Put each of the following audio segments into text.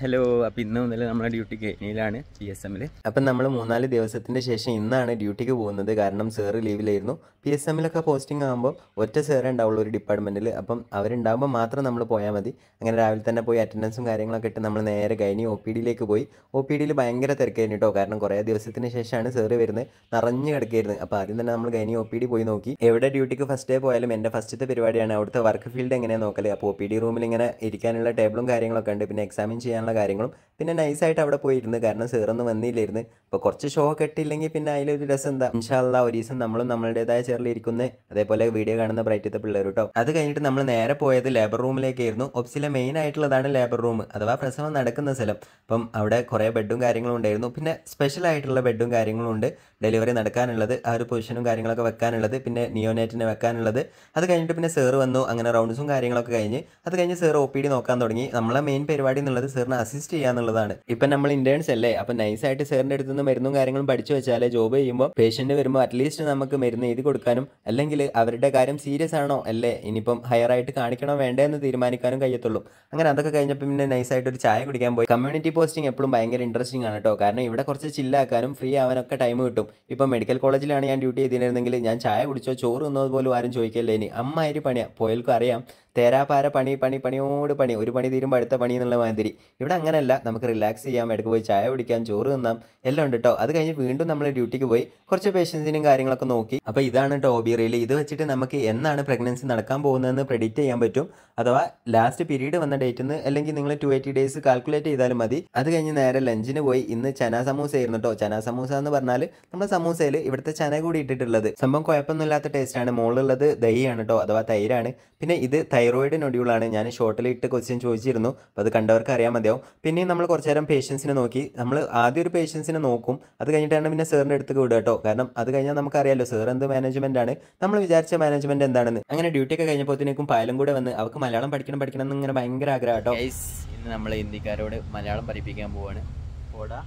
Hello അപ്പോൾ ഇന്ന് മുതൽ നമ്മുടെ ഡ്യൂട്ടി കെനിയിലാണ് പി എസ് എമ്മിൽ അപ്പം നമ്മൾ മൂന്നാല് ദിവസത്തിന് ശേഷം ഇന്നാണ് ഡ്യൂട്ടിക്ക് പോകുന്നത് കാരണം സാറ് ലീവിലായിരുന്നു പി എസ് എമ്മിലൊക്കെ പോസ്റ്റിംഗ് ആകുമ്പോൾ ഒറ്റ സാറേ ഉണ്ടാവുള്ളൂ ഒരു ഡിപ്പാർട്ട്മെൻറ്റിൽ അപ്പം അവരുണ്ടാകുമ്പോൾ മാത്രം നമ്മൾ പോയാൽ മതി അങ്ങനെ രാവിലെ തന്നെ പോയി അറ്റൻഡൻസും കാര്യങ്ങളൊക്കെ ഇട്ട് നമ്മൾ നേരെ കഴിഞ്ഞ് ഒ പി ഡിയിലേക്ക് പോയി ഒ പി ഡിയിൽ ഭയങ്കര തിരക്കായിരുന്നു കേട്ടോ കാരണം കുറേ ദിവസത്തിന് ശേഷമാണ് സാറ് വരുന്നത് നിറഞ്ഞു കിടക്കായിരുന്നു അപ്പോൾ ആദ്യം തന്നെ നമ്മൾ കഴിഞ്ഞ് ഒ പി ഡി പോയി നോക്കി എവിടെ ഡ്യൂട്ടിക്ക് ഫസ്റ്റ് ഡേ പോയാലും എൻ്റെ ഫസ്റ്റത്തെ പരിപാടിയാണ് അവിടുത്തെ വർക്ക് ഫീൽഡ് എങ്ങനെയാണ് നോക്കല് അപ്പോൾ ഒ പി ഡി റൂമിൽ ഇങ്ങനെ ഇരിക്കാനുള്ള ടേബിളും കാര്യങ്ങളൊക്കെ ഉണ്ട് പിന്നെ എക്സാമിൻ ചെയ്യാനുള്ള കാര്യങ്ങളും പിന്നെ നൈസായിട്ട് അവിടെ പോയിരുന്നു കാരണം സീറൊന്നും വന്നില്ലായിരുന്നു അപ്പോൾ കുറച്ച് ഷോ ഒക്കെ ഇട്ടില്ലെങ്കിൽ പിന്നെ അതിലൊരു രസം എന്താ ഇൻഷാല്ല ഒരു ദിവസം നമ്മളും നമ്മളുടേതായ ചെറിലിരിക്കുന്നത് അതേപോലെ വീഡിയോ കാണുന്ന ബ്രൈറ്റത്തെ പിള്ളേർ കേട്ടോ അത് കഴിഞ്ഞിട്ട് നമ്മൾ നേരെ പോയത് ലേബർ റൂമിലേക്കായിരുന്നു ഒപ്സിലെ മെയിൻ ആയിട്ടുള്ളതാണ് ലേബർ റൂം അഥവാ പ്രസവം നടക്കുന്ന സ്ഥലം അപ്പം അവിടെ കുറേ ബെഡും കാര്യങ്ങളും ഉണ്ടായിരുന്നു പിന്നെ സ്പെഷ്യൽ ആയിട്ടുള്ള ബെഡും കാര്യങ്ങളും ഉണ്ട് ഡെലിവറി നടക്കാനുള്ളത് ആ ഒരു പൊസിഷനും കാര്യങ്ങളൊക്കെ വെക്കാനുള്ളത് പിന്നെ നിയോനേറ്റിനെ വെക്കാനുള്ളത് അത് കഴിഞ്ഞിട്ട് പിന്നെ സേറ് വന്നു അങ്ങനെ റൗണ്ട്സും കാര്യങ്ങളൊക്കെ കഴിഞ്ഞ് അത് കഴിഞ്ഞ് സേർ ഒ പി ഡി നോക്കാൻ തുടങ്ങി നമ്മളെ മെയിൻ പരിപാടി എന്നുള്ളത് സാറിനെ അസിസ്റ്റ് ചെയ്യുക എന്നുള്ളതാണ് ഇപ്പം നമ്മൾ ഇന്റേൺസ് അല്ലേ അപ്പം നൈസായിട്ട് സാറിൻ്റെ അടുത്ത് നിന്ന് മരുന്നും കാര്യങ്ങളും പഠിച്ചു വെച്ചാൽ ജോബ് ചെയ്യുമ്പോൾ പേഷ്യൻ്റ് വരുമ്പോൾ അറ്റ്ലീസ്റ്റ് നമുക്ക് മരുന്ന് എഴുതി കൊടുക്കാനും അല്ലെങ്കിൽ അവരുടെ കാര്യം സീരിയസ് ആണോ അല്ലേ ഇനിയിപ്പം ഹയർ ആയിട്ട് കാണിക്കണോ വേണ്ടേ എന്ന് തീരുമാനിക്കാനും കഴിയത്തുള്ളൂ അങ്ങനെ അതൊക്കെ കഴിഞ്ഞപ്പോൾ പിന്നെ നൈസായിട്ട് ഒരു ചായ കുടിക്കാൻ പോയി കമ്മ്യൂണിറ്റി പോസ്റ്റിംഗ് എപ്പോഴും ഭയങ്കര ഇൻട്രസ്റ്റിംഗ് ആണ് കേട്ടോ കാരണം ഇവിടെ കുറച്ച് ചില്ലാക്കാനും ഫ്രീ ആവാനൊക്കെ ടൈം കിട്ടും ഇപ്പം മെഡിക്കൽ കോളേജിലാണ് ഞാൻ ഡ്യൂട്ടി ചെയ്തിരുന്നെങ്കിൽ ഞാൻ ചായ കുടിച്ചോ ചോറ് തിന്നത് പോലും ആരും ചോദിക്കല്ലേ ഇനി അമ്മാതിരി പണിയാണ് പോയൽക്കും അറിയാം തേരാപാര പണി പണി പണിയോട് പണി ഒരു പണി തീരുമ്പോൾ അടുത്ത പണി എന്നുള്ള മാതിരി ഇവിടെ അങ്ങനെയല്ല നമുക്ക് റിലാക്സ് ചെയ്യാം ഇടയ്ക്ക് പോയി ചായ കുടിക്കാം ചോറ് തിന്നാം എല്ലാം ഉണ്ട് കേട്ടോ അത് കഴിഞ്ഞ് വീണ്ടും നമ്മൾ ഡ്യൂട്ടിക്ക് പോയി കുറച്ച് പേഷ്യൻസിനും കാര്യങ്ങളൊക്കെ നോക്കി അപ്പോൾ ഇതാണ് കേട്ടോ ഒബി റീൽ ഇത് വെച്ചിട്ട് നമുക്ക് എന്നാണ് പ്രഗ്നൻസി നടക്കാൻ പോകുന്നതെന്ന് പ്രെഡിക്റ്റ് ചെയ്യാൻ പറ്റും അഥവാ ലാസ്റ്റ് പീരീഡ് വന്ന ഡേറ്റിൽ നിന്ന് അല്ലെങ്കിൽ നിങ്ങൾ ടു എയ്റ്റി ഡേയ്സ് കാൽക്കുലേറ്റ് ചെയ്താലും മതി അത് കഴിഞ്ഞ് നേരെ ലഞ്ചിന് പോയി ഇന്ന് ചന സമൂസ ആയിരുന്നു കേട്ടോ ചന സമൂസ എന്ന് പറഞ്ഞാൽ നമ്മുടെ സമൂസയിൽ ഇവിടുത്തെ ചന കൂടി ഇട്ടിട്ടുള്ളത് സംഭവം കുഴപ്പമൊന്നുമില്ലാത്ത ടേസ്റ്റാണ് മുകളിലുള്ളത് ദഹിയാണ് കേട്ടോ അഥവാ തൈരാണ് പിന്നെ ഇത് തൈറോയിഡ് നൊഡ്യൂളാണ് ഞാൻ ഷോർട്ടിൽ ഇട്ട് ക്വസ്റ്റ്യൻ ചോദിച്ചിരുന്നു അപ്പോൾ അത് കണ്ടവർക്ക് അറിയാൻ മതിയാവും പിന്നെയും നമ്മൾ കുറച്ച് നേരം പേഷ്യൻസിനെ നോക്കി നമ്മൾ ആദ്യം ഒരു പേഷ്യൻസിനെ നോക്കും അത് കഴിഞ്ഞിട്ടാണ് പിന്നെ സാറിൻ്റെ അടുത്തേക്ക് വിടുക കേട്ടോ കാരണം അത് കഴിഞ്ഞാൽ നമുക്കറിയാലോ സാർ എന്ത് മാനേജ്മെൻ്റ് ആണ് നമ്മൾ വിചാരിച്ച മാനേജ്മെൻറ്റ് എന്താണെന്ന് അങ്ങനെ ഡ്യൂട്ടി ഒക്കെ കഴിഞ്ഞപ്പോഴത്തേക്കും പായലും കൂടെ വന്ന് അവർക്ക് മലയാളം പഠിക്കണം പഠിക്കണം എന്ന് ഇങ്ങനെ ഭയങ്കര ആഗ്രഹം കേട്ടോ ഗൈസ് ഇന്ന് നമ്മൾ ഹിന്ദിക്കാരോട് മലയാളം പഠിപ്പിക്കാൻ പോവാണ് ഓടാ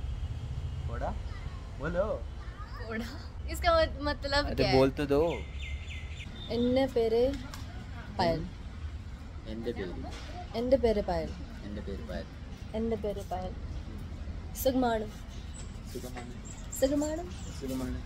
ഓടാ ബോലോ ഓടാ इसका मत- मतलब അത് क्या है ബോൾത്ത് ദോ എന്റെ പേര് പയൽ എൻ്റെ പേര് എന്റെ പേര് പയൽ എൻ്റെ പേര് പായൽ എന്റെ പേര് പയൽ സുഖമാണ് സുഖമാണ് സുഖമാണ് സുഖമാണ്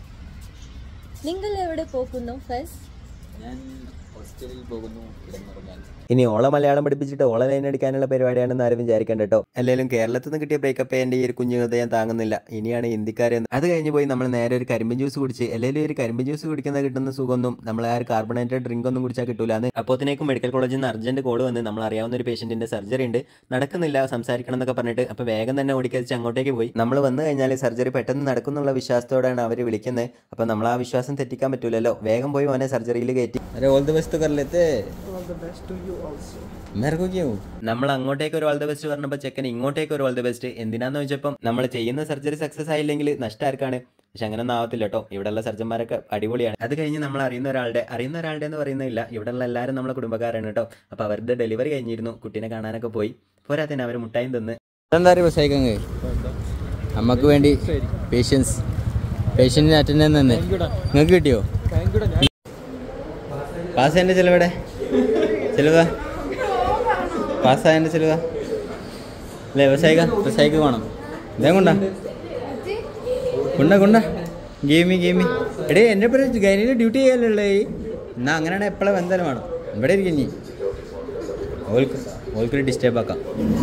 നിങ്ങൾ എവിടെ പോകുന്നു ഫസ്റ്റ് ഞാൻ ഹോസ്റ്റലിൽ പോകുന്നു കിടന്നുറങ്ങാൻ ഇനി ഓളെ മലയാളം പഠിപ്പിച്ചിട്ട് ഓളെ ലൈൻ അടിക്കാനുള്ള പരിപാടിയാണെന്ന് ആരും വിചാരിക്കണ്ട കേട്ടോ അല്ലെങ്കിലും കേരളത്തിൽ നിന്ന് കിട്ടിയ ബ്രേക്കപ്പ് എൻ്റെ ഈ ഒരു കുഞ്ഞു ഹൃദയം താങ്ങുന്നില്ല ഇനിയാണ് ഹിന്ദിക്കാരെ അത് കഴിഞ്ഞ് പോയി നമ്മൾ നേരെ ഒരു കരിമ്പൻ ജ്യൂസ് കുടിച്ച് അല്ലെങ്കിൽ ഒരു കരിമ്പൻ ജ്യൂസ് കുടിക്കുന്ന കിട്ടുന്ന സുഖമൊന്നും നമ്മൾ ആ ഒരു കാർബണേറ്റഡ് ഡ്രിങ്ക് ഒന്നും കുടിച്ചാൽ കിട്ടൂല അപ്പോഴത്തേക്കും മെഡിക്കൽ കോളേജിൽ നിന്ന് അർജന്റ് കോൾ വന്ന് നമ്മൾ അറിയാവുന്ന ഒരു പേഷ്യന്റിന്റെ സർജറി ഉണ്ട് നടക്കുന്നില്ല സംസാരിക്കണം എന്നൊക്കെ പറഞ്ഞിട്ട് അപ്പോൾ വേഗം തന്നെ ഓടിക്കഴിച്ച് അങ്ങോട്ടേക്ക് പോയി നമ്മൾ വന്നു കഴിഞ്ഞാൽ സർജറി പെട്ടെന്ന് നടക്കുന്നുള്ള വിശ്വാസത്തോടെയാണ് അവർ വിളിക്കുന്നത് അപ്പോൾ നമ്മൾ ആ വിശ്വാസം തെറ്റിക്കാൻ പറ്റൂലല്ലോ വേഗം പോയി മോനെ സർജറിയിൽ കയറ്റി अरे ऑल द बेस्ट तो कर लेते मेरे को क्यों നമ്മൾ അങ്ങോട്ടേക്ക് ഒരു ഓൾ ദ ബെസ്റ്റ് പറഞ്ഞപ്പോൾ ചെക്കൻ ഇങ്ങോട്ടേക്ക് ഒരു ഓൾ ദ ബെസ്റ്റ് എന്തിനാന്ന് വെച്ചപ്പം നമ്മൾ ചെയ്യുന്ന സർജറി സക്സസ് ആയില്ലെങ്കിൽ നഷ്ടം ആർക്കാണ് പക്ഷെ അങ്ങനെ ഒന്നും ആവത്തില്ല കേട്ടോ ഇവിടെയുള്ള സർജന്മാരൊക്കെ അടിപൊളിയാണ് അത് കഴിഞ്ഞ് നമ്മൾ അറിയുന്ന ഒരാളുടെ അറിയുന്ന ഒരാളുടെ എന്ന് പറയുന്നില്ല ഇവിടെയുള്ള എല്ലാവരും നമ്മളെ കുടുംബക്കാരാണ് കേട്ടോ അപ്പോൾ അവരുടെ ഡെലിവറി കഴിഞ്ഞിരുന്നു കുട്ടീനെ കാണാനൊക്കെ പോയി പോരാത്തിന് അവർ മുട്ടായും തിന്ന് എന്താ അറിയുമോ സൈക്കങ്ങ് നമുക്ക് വേണ്ടി പേഷ്യൻസ് പേഷ്യൻറ്റിന് അറ്റൻഡൻസ് തന്നെ നിങ്ങൾക്ക് കിട്ടിയോ പാസ്സായതിൻ്റെ ചിലവിടെ ചിലവാ പാസ്സായതിൻ്റെ ചിലവാ അല്ലേ വ്യവസായിക വ്യവസായിക്ക് വേണം ഇതേ കൊണ്ടാ കൊണ്ട കൊണ്ട ഗെയിമി ഗെയിമി എടേ എൻ്റെ പേര് ഗൈനിയിൽ ഡ്യൂട്ടി ചെയ്യാനുള്ളേ എന്നാ അങ്ങനെയാണെങ്കിൽ എപ്പോഴും എന്തായാലും വേണം ഇവിടെ ഇരിക്കും നീ ഓൾക്ക് ഓൾക്കൊരു ഡിസ്റ്റർബ് ആക്കാം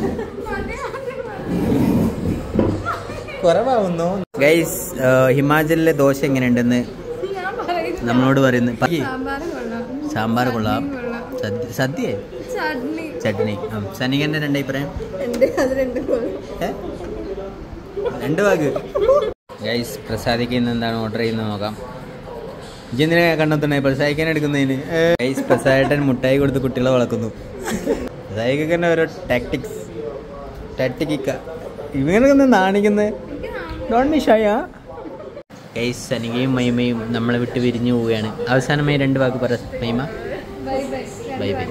കുറവാകുന്നു ഗൈസ് ഹിമാചലിലെ ദോശ എങ്ങനെയുണ്ടെന്ന് നമ്മളോട് പറയുന്നു പറയ്. സാമ്പാർ കൊള്ളാം സദ്യ സദ്യ ചട്നി ആ സനികന്റെ രണ്ട് അഭിപ്രായം ഏ? രണ്ട് വാക്ക് ഗൈസ് പ്രസാദിക്ക് ഇന്ന് എന്താണ് ഓർഡർ ചെയ്യുന്നത് നോക്കാം ഇജെന്തിനാ കണ്ടെത്തണേ പ്രസാദിക്കാൻ എടുക്കുന്നതിന് ഗൈസ് പ്രസാദേട്ടൻ മുട്ടായി കൊടുത്ത് കുട്ടികളെ വളർത്തുന്നു പ്രസാദിക്കൊക്കെ തന്നെ ഓരോ ടാക്ടിക്സ് ടാക്ടിക്ക ഇവനൊക്കെ നാണിക്കുന്നത് ഡോൺ മി ഷായ ഗൈസ് സനികയും മൈമയും നമ്മളെ വിട്ട് പിരിഞ്ഞു പോവുകയാണ് അവസാനമായി രണ്ട് വാക്ക് പറ മൈമ ബൈ ബൈ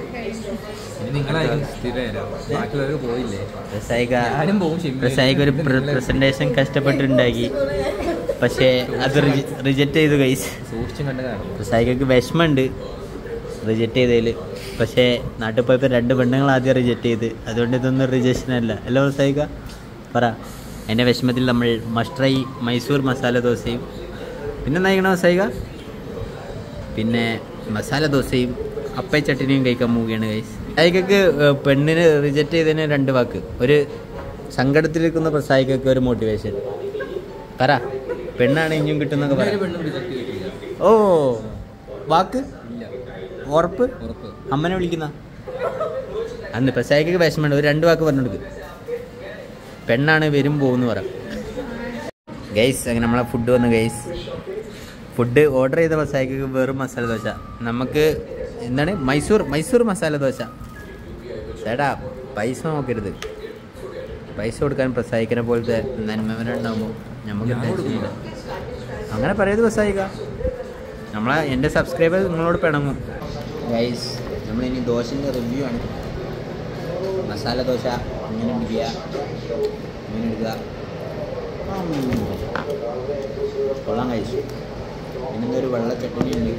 പ്രസായിക പ്രസായിക ഒരു പ്രസന്റേഷൻ കഷ്ടപ്പെട്ടുണ്ടാക്കി പക്ഷേ അത് റിജക്റ്റ് ചെയ്തു ഗൈസ് പ്രസായികക്ക് വിഷമമുണ്ട് റിജക്റ്റ് ചെയ്തതിൽ പക്ഷേ നാട്ടിൽ പോയപ്പോൾ രണ്ട് പെണ്ണുങ്ങൾ ആദ്യം റിജക്റ്റ് ചെയ്ത് അതുകൊണ്ട് ഇതൊന്നും റിജക്ഷൻ അല്ല അല്ലോ സൈക പറ എൻ്റെ വിഷമത്തിൽ നമ്മൾ മസ്ട്രൈ മൈസൂർ മസാല ദോശയും പിന്നെ നയിക്കണോ സൈക പിന്നെ മസാല ദോശയും അപ്പ ചട്ടിനിയും കഴിക്കാൻ പോവുകയാണ് ഗൈസ് സൈകക്ക് പെണ്ണിന് റിജക്റ്റ് ചെയ്തതിന് രണ്ട് വാക്ക് ഒരു സങ്കടത്തിലിരിക്കുന്ന പ്രസായിക്കൊക്കെ ഒരു മോട്ടിവേഷൻ പറ പെണ്ണാണ് ഇനിയും കിട്ടുന്നൊക്കെ പറ ഓ വാക്ക് ഉറപ്പ് അമ്മനെ വിളിക്കുന്ന അന്ന് പ്രസായിക്കൊക്കെ വിഷമമുണ്ട് ഒരു രണ്ട് വാക്ക് പറഞ്ഞു കൊടുക്ക് പെണ്ണാണ് വരും പോകുന്നു പറ ഗൈസ് അങ്ങനെ നമ്മളെ ഫുഡ് വന്നു ഗൈസ് ഫുഡ് ഓർഡർ ചെയ്ത പ്രസായിക്ക് വെറും മസാല ദോശ നമുക്ക് എന്താണ് മൈസൂർ മൈസൂർ മസാല ദോശ ചേട്ടാ പൈസ നോക്കരുത് പൈസ കൊടുക്കാൻ പ്രസായിക്കനെ പോലത്തെ നന്മവരുണ്ടാകുമ്പോൾ നമുക്ക് ടെൻഷനില്ല അങ്ങനെ പറയത് പ്രസായിക്ക നമ്മളെ എൻ്റെ സബ്സ്ക്രൈബർ നിങ്ങളോട് പിണങ്ങും ഗൈസ് നമ്മളിനി ദോശൻ്റെ റിവ്യൂ ആണ് മസാല ദോശ ഇങ്ങനെ പിടിക്കുക ഇങ്ങനെ എടുക്കുക ഉം. കൊള്ളാം കഴിച്ചു പിന്നെ ഒരു വെള്ള ചട്ടണി ഉണ്ട്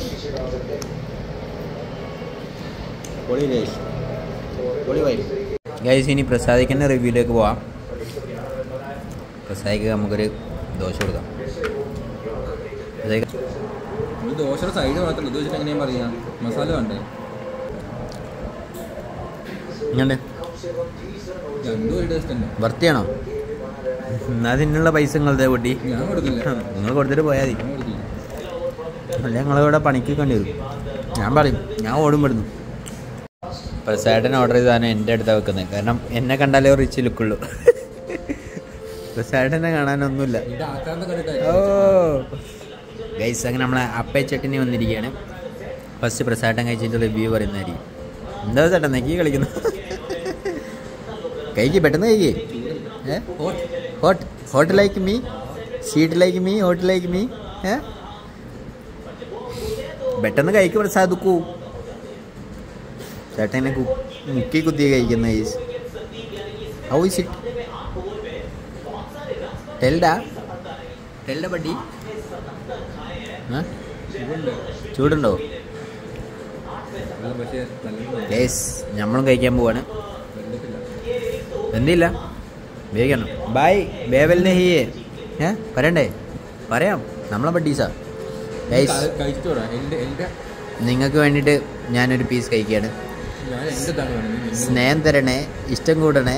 പൊളി ഗൈസ് പൊളി വൈ ഗൈസ് ഇനി പ്രസാദിക്കുന്ന റിവ്യൂയിലേക്ക് പോവാം പ്രസാദിക്ക് നമുക്കൊരു ദോശ കൊടുക്കാം പ്രസാദിക്ക ഇത് ദോശയുടെ സൈഡ് മാത്രമല്ല ഇത് വെച്ചിട്ട് എങ്ങനെയാ പറയാ മസാല വേണ്ടേ ഇങ്ങണ്ട് രണ്ടും ഒരു ടേസ്റ്റ് തന്നെ വർത്തിയാണോ എന്നാ അതിനുള്ള പൈസ നിങ്ങളതെ കൂട്ടി ഞാൻ കൊടുക്കില്ല നിങ്ങൾ കൊടുത്തിട്ട് പോയാൽ മതി ഞാൻ കൊടുക്കില്ല അല്ല ഞങ്ങളിവിടെ പണിക്ക് കണ്ടു വരും ഞാൻ പറയും ഞാൻ ഓടും പെടുന്നു പ്രസാദൻ ഓർഡർ ചെയ്താണ് എൻ്റെ അടുത്താണ് വെക്കുന്നത് കാരണം എന്നെ കണ്ടാലേ റിച്ച് ലുക്കുള്ളൂ പ്രസാദനെ കാണാനൊന്നുമില്ല ഇത് ആക്കാന്ന് കണ്ടിട്ട് ഓ ഗൈസ് അങ്ങനെ നമ്മളെ അപ്പേ ചട്ടിനി വന്നിരിക്കുകയാണ് ഫസ്റ്റ് പ്രസാദം കഴിച്ചിട്ട് റിവ്യൂ പറയുന്നതായിരിക്കും എന്താ ചേട്ടാ നെക്കി കളിക്കുന്നു കഴിക്ക് പെട്ടെന്ന് കഴിക്ക് ഏ hot hot like me sheet like me hot like me ഏ പെട്ടെന്ന് കഴിക്ക് പ്രസാദുക്കൂ ചേട്ടൻ എന്നെ കു- മുക്കി കുത്തി കഴിക്കുന്ന ഗൈസ് ഹൗ ഇസ് ഇറ്റ് ടെൽഡാ ടെൽഡ പട്ടി ആ? ചൂടുണ്ടോ പക്ഷേ നല്ല ഗൈസ് നമ്മളും കഴിക്കാൻ പോവാണ് എന്തില്ല വേഗണം ബായ് ബേവലിനെ ഹീയേ ഏ പറയണ്ടേ പറയാം നമ്മളെ പട്ടീസാ ഗൈസ് കഴിച്ചോടാ എൻ്റെ എൻ്റെ നിങ്ങൾക്ക് വേണ്ടിയിട്ട് ഞാനൊരു പീസ് കഴിക്കുകയാണ് ഞാൻ എൻ്റെ ഇതാണ് വേണം നീ നിന്റെ- സ്നേഹം തരണേ ഇഷ്ടം കൂടണേ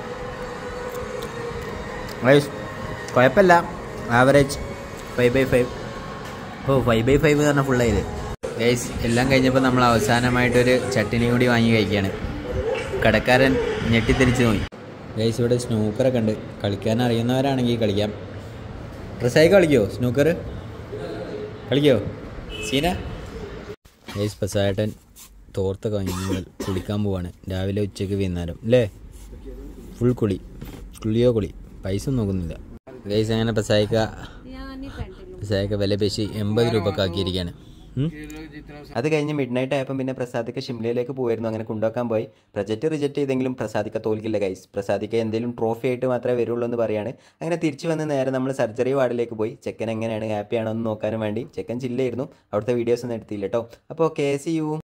ഗൈസ് കുഴപ്പമില്ല ആവറേജ് ഫൈവ് ബൈ ഫൈവ് ഓ ഫൈവ് ബൈ ഫൈവ് എന്ന് പറഞ്ഞാൽ ഫുള്ളായത് ഗൈസ് എല്ലാം കഴിഞ്ഞപ്പോൾ നമ്മൾ അവസാനമായിട്ടൊരു ചട്ടിനി കൂടി വാങ്ങി കഴിക്കുകയാണ് കടക്കാരൻ ഞെട്ടിത്തിരിച്ച് നോക്കി ഗൈസ് ഇവിടെ സ്നൂക്കറൊക്കെ ഉണ്ട് കളിക്കാൻ അറിയുന്നവരാണെങ്കിൽ കളിക്കാം ഡ്രസ്സായി കളിക്കോ സ്നൂക്കർ കളിക്കോ സീന ഗൈസ് പസായട്ടൻ തോർത്തൊക്കെ വാങ്ങി നിങ്ങൾ കുളിക്കാൻ പോവാണ് രാവിലെ ഉച്ചയ്ക്ക് വൈകുന്നേരം അല്ലേ ഫുൾ കുളി കുളിയോ കുളി പൈസ ഒന്നും നോക്കുന്നില്ല ഗൈസ് അങ്ങനെ പസായിക്ക പസായിക്ക വില പേശി എൺപത് രൂപക്ക് ആക്കിയിരിക്കുകയാണ് ഉം? അത് കഴിഞ്ഞ് മിഡ് നൈറ്റ് ആയപ്പം പിന്നെ പ്രസാദിക്ക ഷിംലയിലേക്ക് പോയിരുന്നു അങ്ങനെ കൊണ്ടുവക്കാൻ പോയി പ്രൊജക്റ്റ് റിജക്റ്റ് ചെയ്തെങ്കിലും പ്രസാദിക്ക തോൽക്കില്ല ഗൈസ് പ്രസാദിക്ക എന്തെങ്കിലും ട്രോഫി ആയിട്ട് മാത്രമേ വരുള്ളൂ എന്ന് പറയാണ് അങ്ങനെ തിരിച്ചു വന്ന് നേരെ നമ്മൾ സർജറി വാർഡിലേക്ക് പോയി ചെക്കൻ എങ്ങനെയാണ് ഹാപ്പി ആണോ എന്ന് നോക്കാനും വേണ്ടി ചെക്കൻ ചില്ലായിരുന്നു അവിടുത്തെ വീഡിയോസ് ഒന്നും എടുത്തില്ല കേട്ടോ അപ്പോൾ കെ സി യു